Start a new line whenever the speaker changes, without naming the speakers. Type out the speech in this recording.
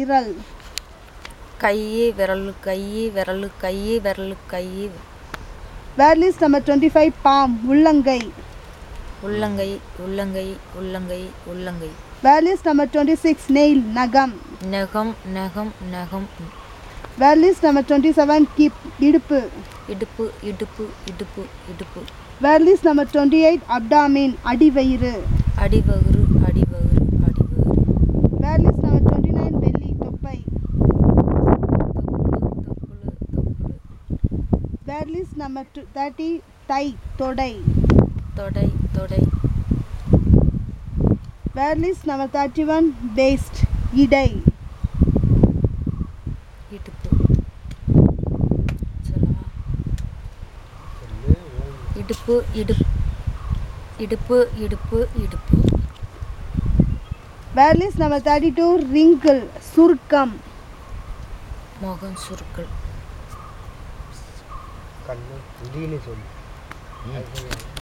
விரல்
கை விரல் கை விரல் கை விரல் கை
word list number twenty five palm உள்ளங்கை
உள்ளங்கை உள்ளங்கை உள்ளங்கை உள்ளங்கை
word list number twenty six nail நகம்
நகம் நகம் நகம்
word list number twenty seven hip இடுப்பு
இடுப்பு இடுப்பு இடுப்பு இடுப்பு
word list number twenty eight abdomen அடிவயிறு
அடிவகுறு அடிவகுறு அடிவகுறு
word list number twenty nine belly தொப்பை
தொப்புளு தொப்புளு தொப்புளு
word list number thirty thigh தொடை
தொடை தொடை
word list number thirty one paste இடை
இடுப்பு சொல்லவா இடுப்பு இடுப்பு இடுப்பு இடுப்பு இடுப்பு
word list number thirty two wrinkle சுருக்கம்
முகம் சுருக்கள்
கண்ணு முடியல சொல்லு